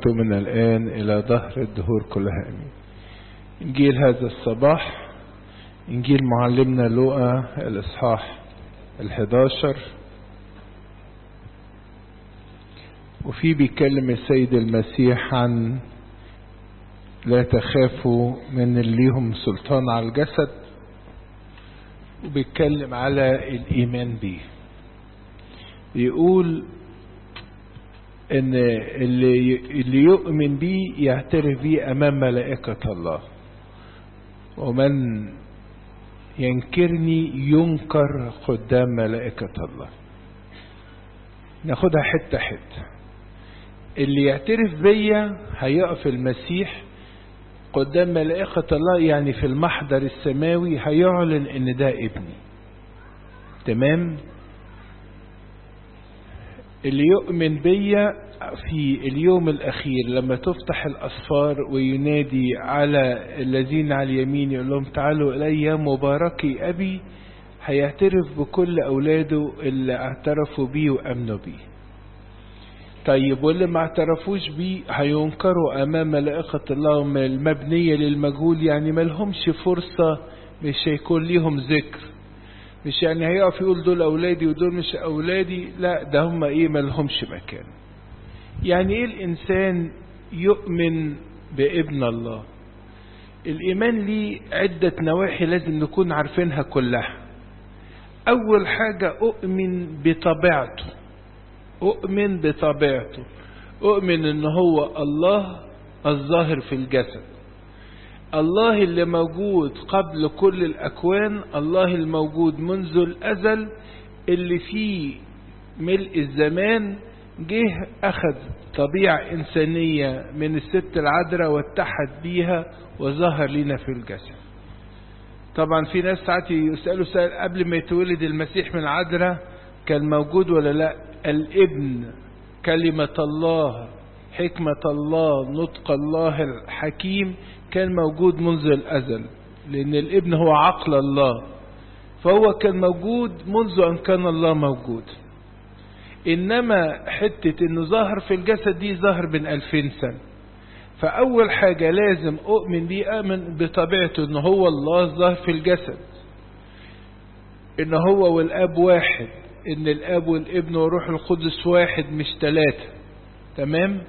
وبركاته من الآن إلى ظهر الدهور كلها أمين إنجيل هذا الصباح إنجيل معلمنا لوقا الإصحاح الحداشر وفي بيكلم السيد المسيح عن لا تخافوا من اللي ليهم سلطان على الجسد وبيتكلم على الإيمان بيه يقول ان اللي اللي يؤمن بيه يعترف بيه امام ملائكة الله ومن ينكرني ينكر قدام ملائكة الله ناخدها حتة حتة اللي يعترف بيا هيقف المسيح قدام ملائكة الله يعني في المحضر السماوي هيعلن ان ده ابني تمام اللي يؤمن بيا في اليوم الأخير لما تفتح الأسفار وينادي على الذين على اليمين يقول لهم تعالوا إلي مباركي أبي هيعترف بكل أولاده اللي اعترفوا بيه وأمنوا بيه طيب واللي ما اعترفوش بيه هينكروا أمام ملائكة الله المبنية للمجهول يعني ما لهمش فرصة مش هيكون ليهم ذكر مش يعني هيقف يقول دول أولادي ودول مش أولادي لا ده هم إيه ما لهمش مكان يعني إيه الإنسان يؤمن بابن الله الإيمان ليه عدة نواحي لازم نكون عارفينها كلها أول حاجة أؤمن بطبيعته أؤمن بطبيعته أؤمن إن هو الله الظاهر في الجسد الله اللي موجود قبل كل الأكوان الله الموجود منذ الأزل اللي فيه ملء الزمان جه أخذ طبيعة إنسانية من الست العذراء واتحد بيها وظهر لنا في الجسد طبعا في ناس ساعات يسألوا سؤال قبل ما يتولد المسيح من العذراء كان موجود ولا لا الابن كلمة الله حكمة الله نطق الله الحكيم كان موجود منذ الأزل لأن الابن هو عقل الله فهو كان موجود منذ أن كان الله موجود إنما حتة إنه ظاهر في الجسد دي ظاهر من ألفين سنة فأول حاجة لازم أؤمن بيه أؤمن بطبيعته إن هو الله ظاهر في الجسد إن هو والأب واحد إن الأب والابن والروح القدس واحد مش ثلاثة تمام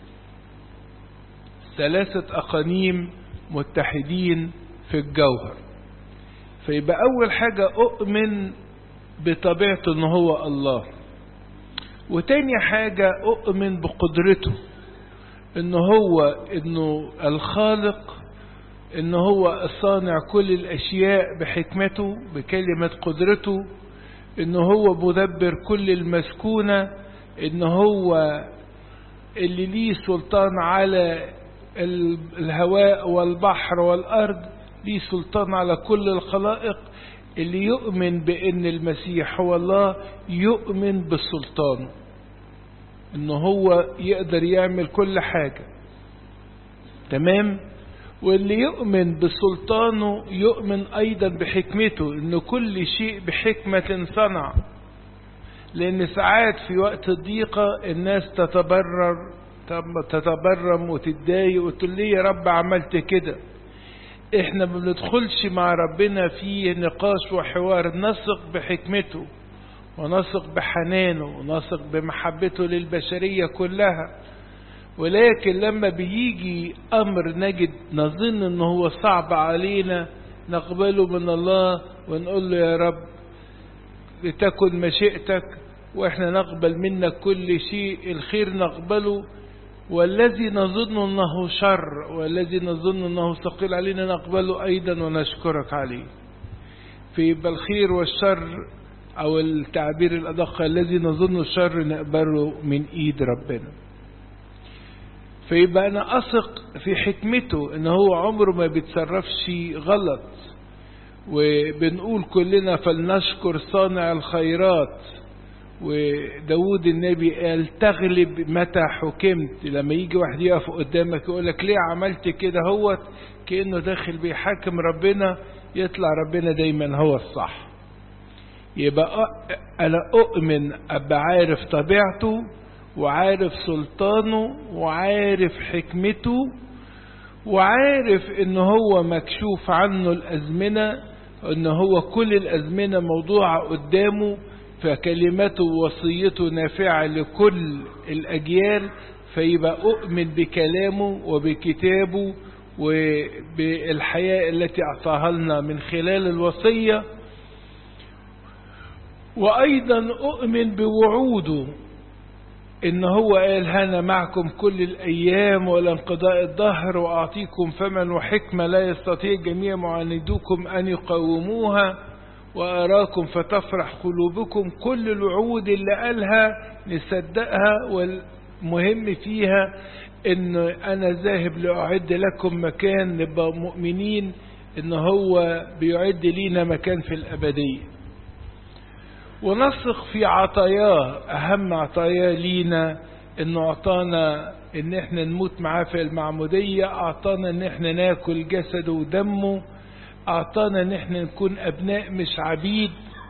ثلاثة أقانيم متحدين في الجوهر فيبقى أول حاجة أؤمن بطبيعته إن هو الله وتاني حاجة أؤمن بقدرته إن هو إنه الخالق إن هو صانع كل الأشياء بحكمته بكلمة قدرته إن هو مدبر كل المسكونة إن هو اللي ليه سلطان على الهواء والبحر والأرض ليه سلطان على كل الخلائق اللي يؤمن بأن المسيح هو الله يؤمن بسلطانه ان هو يقدر يعمل كل حاجة تمام واللي يؤمن بسلطانه يؤمن ايضا بحكمته ان كل شيء بحكمة صنع لان ساعات في وقت الضيقة الناس تتبرر تتبرم وتتضايق وتقول لي يا رب عملت كده احنا ما بندخلش مع ربنا في نقاش وحوار نثق بحكمته ونثق بحنانه ونثق بمحبته للبشرية كلها ولكن لما بيجي أمر نجد نظن أنه هو صعب علينا نقبله من الله ونقول له يا رب لتكن مشيئتك وإحنا نقبل منك كل شيء الخير نقبله والذي نظن أنه شر والذي نظن أنه ثقيل علينا نقبله أيضا ونشكرك عليه فيبقى الخير والشر أو التعبير الأدق الذي نظنه الشر نقبله من إيد ربنا فيبقى أنا أثق في حكمته إن هو عمره ما بيتصرفش غلط وبنقول كلنا فلنشكر صانع الخيرات وداود النبي قال تغلب متى حكمت لما يجي واحد يقف قدامك يقول لك ليه عملت كده هو كأنه داخل بيحاكم ربنا يطلع ربنا دايما هو الصح يبقى أنا أؤمن أبقى عارف طبيعته وعارف سلطانه وعارف حكمته وعارف ان هو مكشوف عنه الازمنة ان هو كل الازمنة موضوعة قدامه فكلمته ووصيته نافعة لكل الاجيال فيبقى اؤمن بكلامه وبكتابه وبالحياة التي اعطاها لنا من خلال الوصية وايضا اؤمن بوعوده ان هو قال هانا معكم كل الايام والى انقضاء الدهر واعطيكم فما وحكمة لا يستطيع جميع معاندوكم ان يقاوموها واراكم فتفرح قلوبكم كل الوعود اللي قالها نصدقها والمهم فيها ان انا ذاهب لاعد لكم مكان نبقى مؤمنين ان هو بيعد لينا مكان في الابديه ونثق في عطاياه اهم عطاياه لينا انه اعطانا ان احنا نموت معاه في المعمودية اعطانا ان احنا ناكل جسده ودمه اعطانا ان احنا نكون ابناء مش عبيد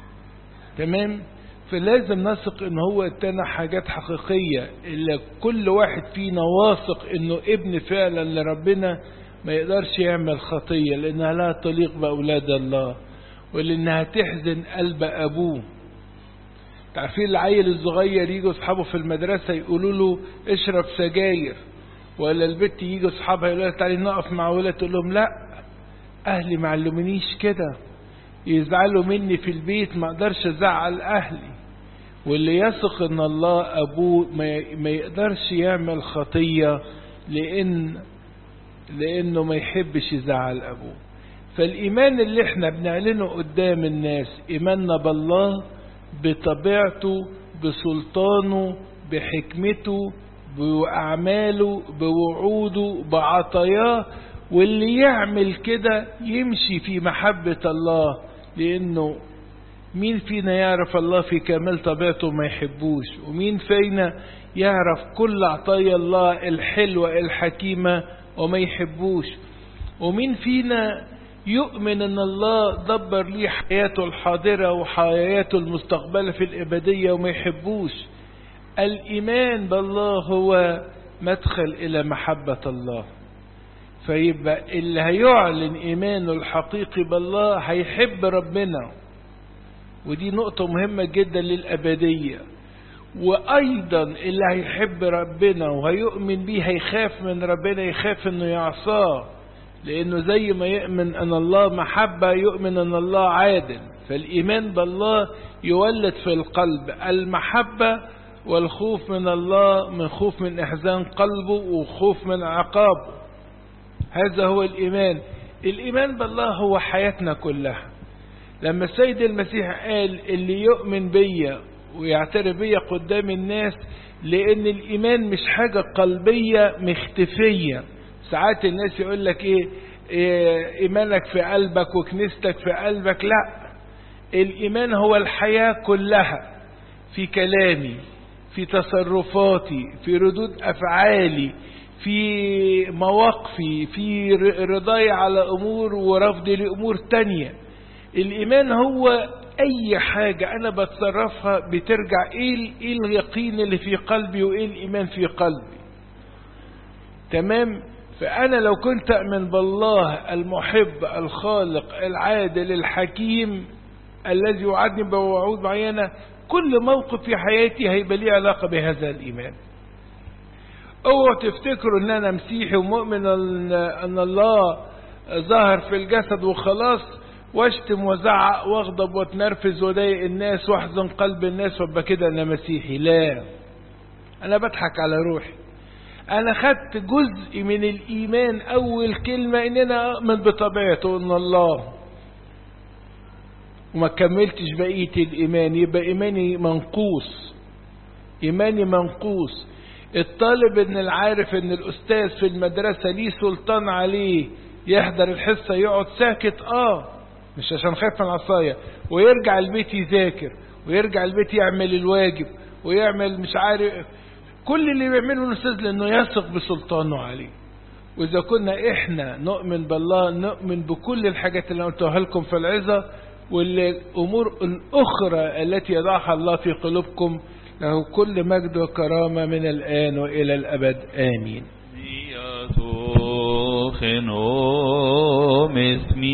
تمام فلازم نثق ان هو ادانا حاجات حقيقية اللي كل واحد فينا واثق انه ابن فعلا لربنا ما يقدرش يعمل خطية لانها لا تليق باولاد الله ولانها تحزن قلب ابوه تعرفين العيل الصغير يجوا اصحابه في المدرسة يقولوا له اشرب سجاير ولا البت يجوا اصحابها يقولوا لها تعالي نقف مع ولاد تقول لهم لا اهلي ما علمونيش كده يزعلوا مني في البيت ما اقدرش ازعل اهلي واللي يثق ان الله ابوه ما يقدرش يعمل خطية لان لانه ما يحبش يزعل ابوه فالايمان اللي احنا بنعلنه قدام الناس ايماننا بالله بطبيعته بسلطانه بحكمته بأعماله بوعوده بعطاياه واللي يعمل كده يمشي في محبة الله لأنه مين فينا يعرف الله في كمال طبيعته ما يحبوش ومين فينا يعرف كل عطايا الله الحلوة الحكيمة وما يحبوش ومين فينا يؤمن ان الله دبر ليه حياته الحاضرة وحياته المستقبلة في الابدية وما يحبوش الايمان بالله هو مدخل الى محبة الله فيبقى اللي هيعلن ايمانه الحقيقي بالله هيحب ربنا ودي نقطة مهمة جدا للابدية وايضا اللي هيحب ربنا وهيؤمن بيه هيخاف من ربنا يخاف انه يعصاه لانه زي ما يؤمن ان الله محبة يؤمن ان الله عادل فالايمان بالله يولد في القلب المحبة والخوف من الله من خوف من احزان قلبه وخوف من عقابه هذا هو الايمان الايمان بالله هو حياتنا كلها لما السيد المسيح قال اللي يؤمن بيا ويعترف بيا قدام الناس لان الايمان مش حاجة قلبية مختفية ساعات الناس يقول لك ايه, إيه ايمانك في قلبك وكنيستك في قلبك لا الايمان هو الحياة كلها في كلامي في تصرفاتي في ردود افعالي في مواقفي في رضاي على امور ورفضي لامور تانية الايمان هو اي حاجة انا بتصرفها بترجع ايه, إيه اليقين اللي في قلبي وايه الايمان في قلبي تمام فأنا لو كنت أؤمن بالله المحب الخالق العادل الحكيم الذي يوعدني بوعود معينة كل موقف في حياتي هيبقى ليه علاقة بهذا الإيمان اوعوا تفتكروا ان انا مسيحي ومؤمن ان الله ظهر في الجسد وخلاص واشتم وزعق واغضب واتنرفز واضايق الناس واحزن قلب الناس وابقى كده انا مسيحي لا انا بضحك على روحي انا خدت جزء من الايمان اول كلمة ان انا اؤمن بطبيعته ان الله وما كملتش بقية الايمان يبقى ايماني منقوص ايماني منقوص الطالب ان العارف ان الاستاذ في المدرسة ليه سلطان عليه يحضر الحصة يقعد ساكت اه مش عشان خايف من العصاية ويرجع البيت يذاكر ويرجع البيت يعمل الواجب ويعمل مش عارف كل اللي بيعمله الاستاذ لانه يثق بسلطانه عليه واذا كنا احنا نؤمن بالله نؤمن بكل الحاجات اللي قلتها لكم في العظة والامور الاخرى التي يضعها الله في قلوبكم له كل مجد وكرامة من الآن وإلى الأبد آمين يا سوخن اسمي